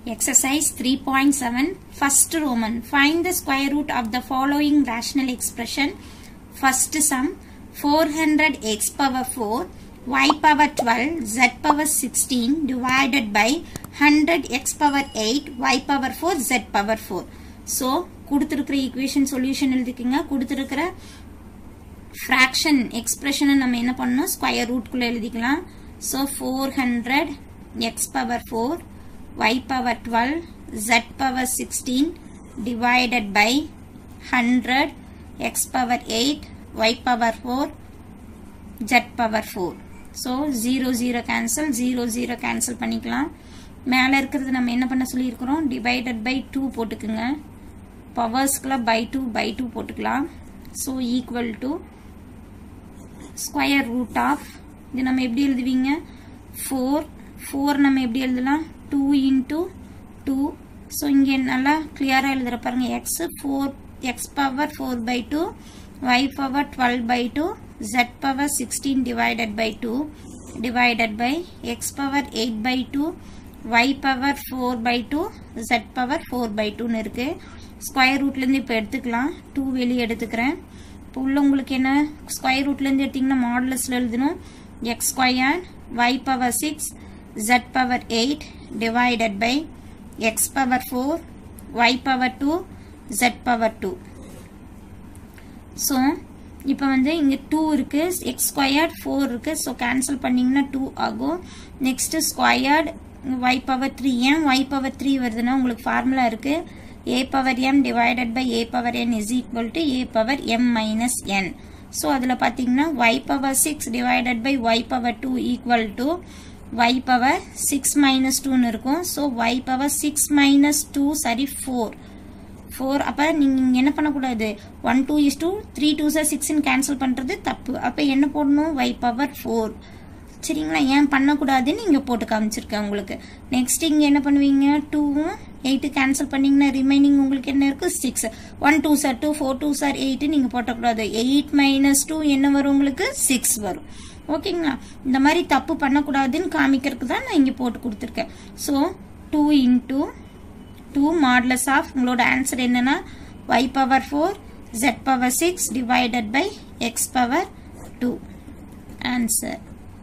Exercise 3.7 First Roman Find the square root of the following rational expression. First sum 400x power 4 y power 12 z power 16 divided by 100x power 8 y power 4 z power 4. So கொடுத்திருக்கிற equation solution எழுதிக்கிங்க கொடுத்திருக்கிற fraction expression நம்ம என்ன பண்ணணும் square root குள்ள எழுதிக்கலாம் so 400 x power 4 y power 12 z power 16 divided by 100 x power 8 y power 4 z power 4 so 0 0 cancel 0 0 cancel பண்ணிக்கலாம் மேலே இருக்கிறது நம்ம என்ன பண்ண சொல்லியிருக்கிறோம் டிவைடட் பை டூ போட்டுக்குங்க பவர்ஸ்க்குலாம் பை டூ பை டூ போட்டுக்கலாம் so equal to square root of இது நம்ம எப்படி எழுதுவீங்க ஃபோர் ஃபோர் நம்ம எப்படி எழுதலாம் டூ இன்டூ டூ ஸோ இங்கே நல்லா கிளியராக எழுதுகிற பாருங்க X four X power four by two Y power twelve by two Z power sixteen divided by two divided by X power eight by two Y power four by two Z power four by டூன்னு இருக்குது square ரூட்லேருந்து இப்போ எடுத்துக்கலாம் two வெளியே எடுத்துக்கிறேன் இப்போ உள்ள உங்களுக்கு என்ன ஸ்கொயர் ரூட்லேருந்து எடுத்திங்கன்னா மாடலஸில் எழுதணும் X square Y power six Z power eight divided by X power four Y power two Z power two so இப்போ வந்து இங்கே டூ இருக்கு எக்ஸ் ஸ்கொயர்ட் ஃபோர் இருக்கு ஸோ கேன்சல் பண்ணிங்கன்னா டூ ஆகும் next squared Y power three ஏன் Y power three வருதுன்னா உங்களுக்கு ஃபார்முலா இருக்கு A power M divided by A power N is equal to A power M minus N so அதில் பார்த்தீங்கன்னா Y power six divided by Y power two equal to Y power six minus டூன்னு இருக்கும் so Y power six minus two சரி four four அப்போ நீங்கள் என்ன பண்ணக்கூடாது one two is two three two are சிக்ஸ்ன்னு கேன்சல் பண்ணுறது தப்பு அப்போ என்ன போடணும் ஒய் பவர் ஃபோர் சரிங்களா ஏன் பண்ணக்கூடாதுன்னு இங்கே போட்டு காமிச்சிருக்கேன் உங்களுக்கு நெக்ஸ்ட் இங்கே என்ன பண்ணுவீங்க டூவும் எயிட்டு கேன்சல் பண்ணிங்கன்னா ரிமைனிங் உங்களுக்கு என்ன இருக்குது six one two are two four two are eight நீங்கள் போட்டக்கூடாது எயிட் மைனஸ் டூ என்ன வரும் உங்களுக்கு சிக்ஸ் வரும் ஓகேங்களா இந்த மாதிரி தப்பு பண்ணக்கூடாதுன்னு காமிக்கிறதுக்கு தான் நான் இங்கே போட்டு கொடுத்துருக்கேன் so two into two modulus of உங்களோட ஆன்சர் என்னன்னா y power four Z power six divided by X power two answer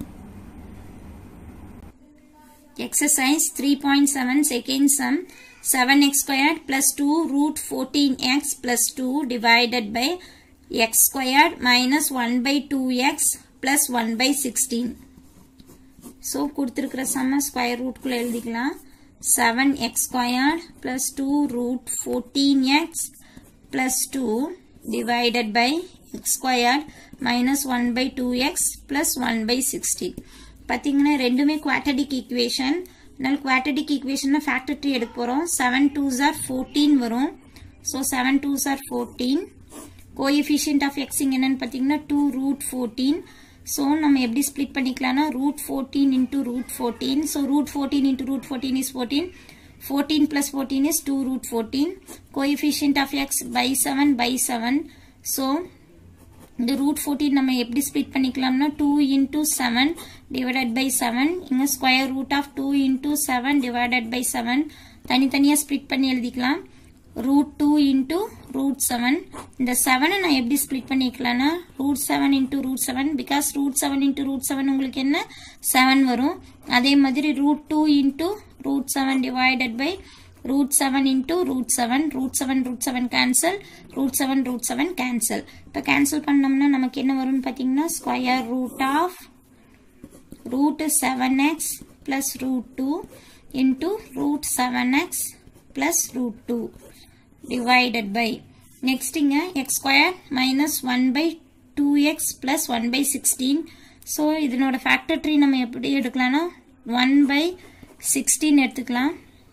Exercise 3.7 second sum 7x squared plus 2 root 14x plus 2 divided by x squared minus 1 by 2x plus 1 by 16. So, கொடுத்திருக்கிற சம்ம square ரூட்குள்ள எழுதிக்கலாம் 7x squared plus 2 root 14x plus 2 divided by x squared minus 1 by 2x plus 1 by 16. பார்த்தீங்கன்னா ரெண்டுமே quadratic equation அதனால quadratic equation factor tree எடுக்க போகிறோம் seven two are fourteen வரும் so seven two are fourteen coefficient of எக்ஸிங் என்னன்னு பார்த்தீங்கன்னா two root fourteen so நம்ம எப்படி ஸ்ப்ளிட் பண்ணிக்கலாம்னா root fourteen into root fourteen so root fourteen into root fourteen is fourteen fourteen plus fourteen is two root fourteen coefficient of X by seven by seven so இந்த root fourteen நம்ம எப்படி split பண்ணிக்கலாம்னா two into seven divided by seven இங்கே square root of two into seven divided by seven தனித்தனியாக split பண்ணி எழுதிக்கலாம் root two into root seven இந்த செவனை நான் எப்படி ஸ்ப்ளிட் பண்ணிக்கலாம்னா root seven into root seven because root seven into root seven உங்களுக்கு என்ன செவன் வரும் அதே மாதிரி root two into root seven divided by root 7 into root 7 root 7 root 7 cancel root 7 root 7 cancel இப்போ cancel பண்ணோம்னா நமக்கு என்ன வரும்னு பார்த்தீங்கன்னா square root of root 7x plus root 2 into root 7x plus root 2 divided by next இங்க x square minus 1 by 2x plus 1 by 16 so இதனோட factor tree நம்ம எப்படி எடுக்கலாம்னா 1 by 16 எடுத்துக்கலாம்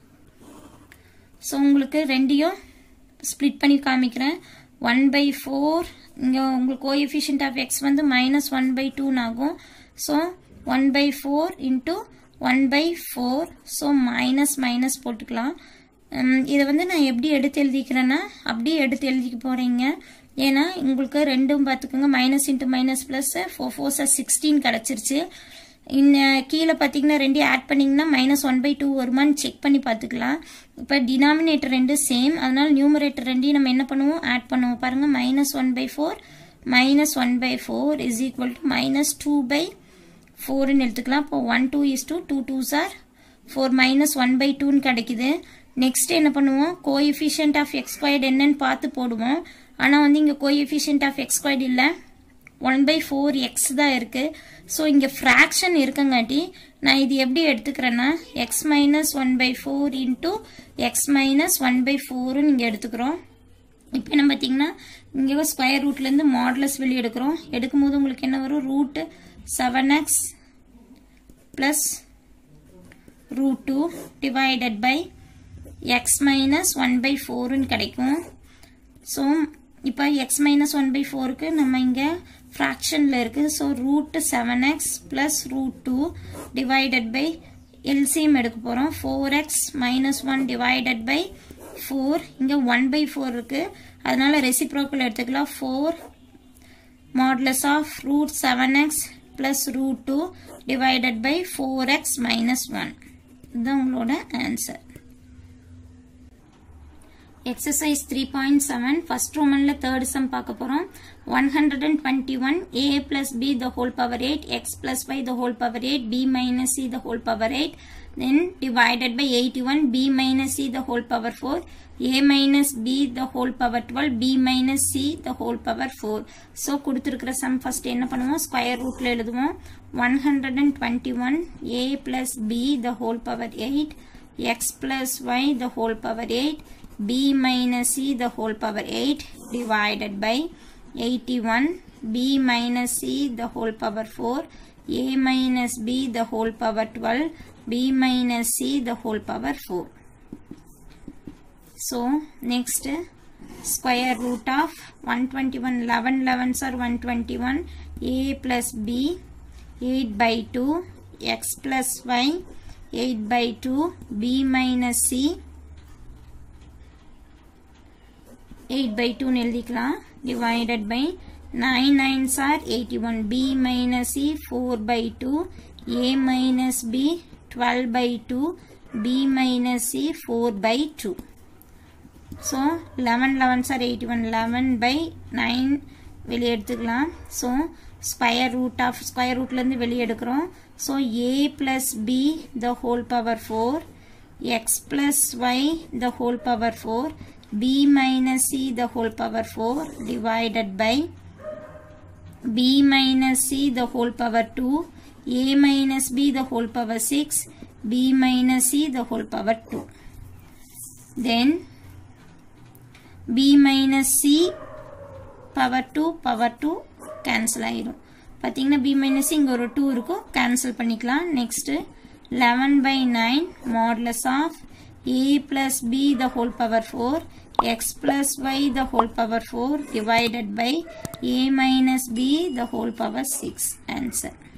ஸோ உங்களுக்கு ரெண்டையும் ஸ்ப்ளிட் பண்ணி காமிக்கிறேன் ஒன் பை ஃபோர் இங்கே உங்களுக்கு கோஎஃபிஷியன்ட் ஆஃப் எக்ஸ் வந்து மைனஸ் ஒன் பை டூன்னு ஆகும் so one by four into one by four so minus minus போட்டுக்கலாம் இதை வந்து நான் எப்படி எடுத்து எழுதிக்கிறேன்னா அப்படியே எடுத்து எழுதிக்க போகிறீங்க ஏன்னா உங்களுக்கு ரெண்டும் பார்த்துக்கோங்க minus into minus plus four four are sixteen கிடச்சிருச்சு இன்ன கீழே பார்த்தீங்கன்னா ரெண்டையும் ஆட் பண்ணிங்கன்னா மைனஸ் ஒன் பை டூ வருமான்னு செக் பண்ணி பார்த்துக்கலாம் இப்போ டினாமினேட்டர் ரெண்டு சேம் அதனால நியூமரேட்டர் ரெண்டையும் நம்ம என்ன பண்ணுவோம் ஆட் பண்ணுவோம் பாருங்கள் minus one by four minus one by four is equal to minus two by ஃபோர்னு எடுத்துக்கலாம் இப்போ one two is two two two are four minus one by டூன்னு கிடைக்குது நெக்ஸ்ட் என்ன பண்ணுவோம் கோஎஃபிஷியன்ட் ஆஃப் எக்ஸ் ஸ்கொயர்ட் என்னன்னு பார்த்து போடுவோம் ஆனால் வந்து இங்கே கோஎஃபிஷியன்ட் ஆஃப் எக்ஸ் ஸ்கொயர்ட் இல்லை ஒன் பை ஃபோர் எக்ஸ் தான் இருக்குது ஸோ இங்கே ஃப்ராக்ஷன் இருக்கங்காட்டி நான் இது எப்படி எடுத்துக்கிறேன்னா x minus one by four into x minus one by ஃபோர்னு இங்கே எடுத்துக்கிறோம் இப்போ என்ன பார்த்தீங்கன்னா இங்கே ஸ்கொயர் ரூட்லேருந்து மாடலஸ் வெளியே எடுக்கிறோம் எடுக்கும்போது உங்களுக்கு என்ன வரும் root seven x plus root two divided by x minus one by ஃபோர்னு கிடைக்கும் ஸோ இப்போ எக்ஸ் மைனஸ் ஒன் பை ஃபோருக்கு நம்ம இங்கே ஃப்ராக்ஷனில் இருக்குது so root seven x plus root two divided by LCM எடுக்க போகிறோம் four x minus one divided by four இங்கே ஒன் பை ஃபோர் இருக்குது அதனால ரெசிப்ரோக்கல் எடுத்துக்கலாம் four modulus of root seven x plus root two divided by four x minus one இதுதான் உங்களோட answer exercise three point seven first ரோமன்ல third sum பார்க்க போறோம் one hundred and twenty one a plus b the whole power eight x plus y the whole power eight b minus c the whole power eight then divided by eighty one b minus c the whole power four a minus b the whole power twelve b minus c the whole power four so கொடுத்துருக்கிற sum first என்ன பண்ணுவோம் square ரூட்ல எழுதுவோம் one hundred and twenty one a plus b the whole power eight x plus y the whole power eight b minus c the whole power 8 divided by 81 b minus c the whole power 4 a minus b the whole power 12 b minus c the whole power 4 so next square root of 121 11 11s are 121 a plus b 8 by 2 x plus y 8 by 2 b minus c 8 by 2 எழுதிக்கலாம் divided by 9 9s are 81 b minus c 4 by 2 a minus b 12 by 2 b minus c 4 by 2 so 11 11s are 81 11 by 9 வெளியே எடுத்துக்கலாம் so square root of square ரூட்லேருந்து வெளியே எடுக்கிறோம் so a plus b the whole power four x plus y the whole power four b minus c the whole power 4 divided by b minus c the whole power 2 a minus b the whole power 6 b minus c the whole power 2 then b minus c power 2 power 2 cancel ஆயிரும் பார்த்தீங்கன்னா b minus c இங்கே ஒரு 2 இருக்கும் cancel பண்ணிக்கலாம் next 11 by 9 modulus of a plus b the whole power 4 x plus y the whole power 4 divided by a minus b the whole power 6 answer